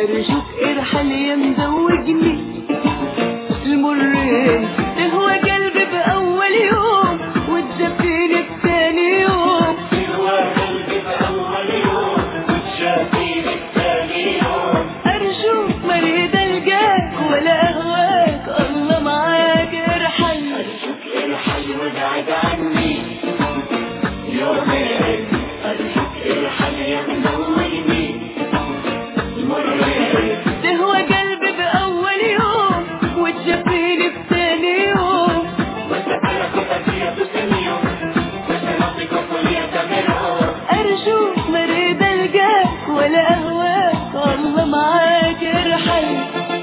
ارجوك ارحل يا مزوجني المرين تهوى قلبي باول يوم وتجفيني بثاني يوم تهوى قلبي بأول يوم وتشافيني بثاني يوم ارجوك مريد القاك ولا اهواك الله معاك ارحل أرجوك ارحل وابعد عني يومين أرجوك ارحل يا مزوجني المرين تهوى قلبي باول يوم وتجفيني بثاني يوم وسألك فتية سنيو وسنطق كلية منهم ارجوك مريد القاك ولا اهواك الله معاك ارحل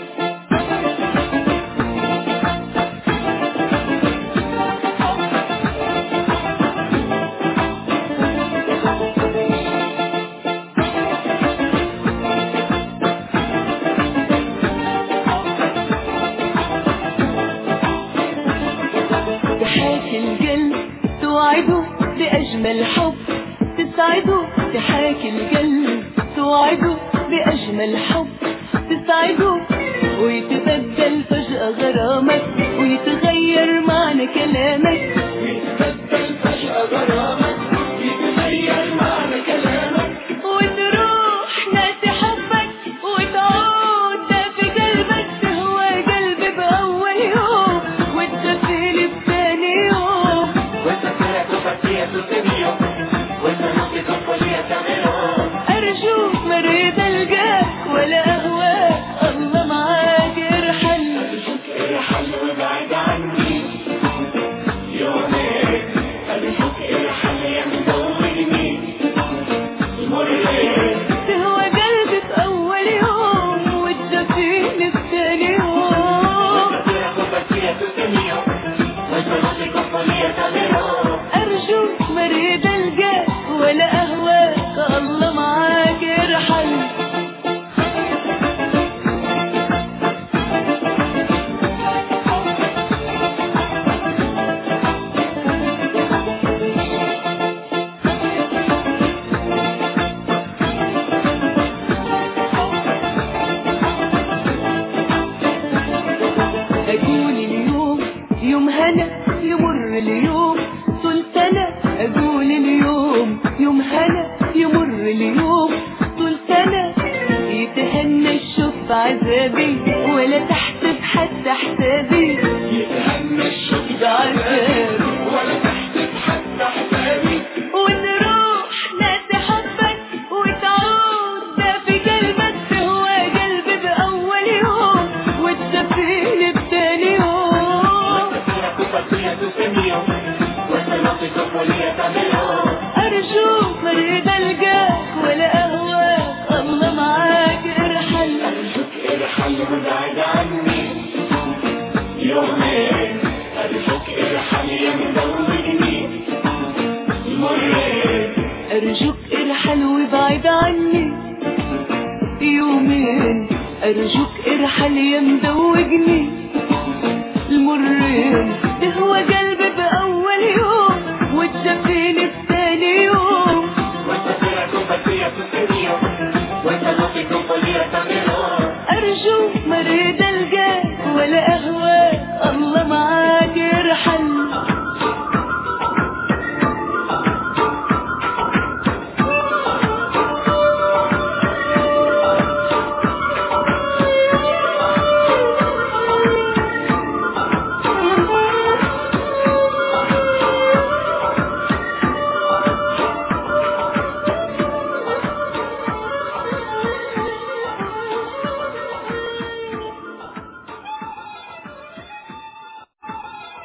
تحاكي القلب توعده بأجمل حب تسعده تحاكي القلب توعده بأجمل حب تسعده ويتبدل فجأة غرامك ويتغير معنى كلامك يتبدل فجأة غرامك يتغير معنى كلامك وتروح ناسي حبك وتعود في قلبك تهوى قلبي بأول يوم وتدفيني بثاني يوم وسألك فتية سنيو وسنطق كلية منهم أرجوك مريد ألقاك ولا أهواك الله معاك ارحل أرجوك ارحل وابعد عني يومين أرجوك ارحل يا مزوجني المرين تهوى قلبي في أول يوم وتدفيني بثاني يوم وسألك فتية سنيو وسنطق كلية منهم أرجوك مريد ألقاك ولا أهواك الله معاك ارحل أقول اليوم يوم هنا يمر اليوم طلت أنا أقول اليوم يوم هنا يمر اليوم طلت أنا يتهنى الشوف عذابي ولا تحسب حتى حسابي يتهنى الشوق بعذابي ولا تحسب حتى حسابي ونروح ناسي حبك وتعود ده في قلبك هو قلبي بأول يوم وتدفيني بتاني يوم وسألك فتية سنيو وسنطق كلية منهم أرجوك مريد ألقاك ولا أهواك الله معاك ارحل أرجوك ارحل وابعد عني يومين أرجوك ارحل يا مزوجني المرين أرجوك ارحل وابعد عني يومين أرجوك ارحل يا مزوجني المرين تهوى قلبي بأول يوم وتدفيني بثاني يوم وسألك فتية سنيو وسنطق كلية منهم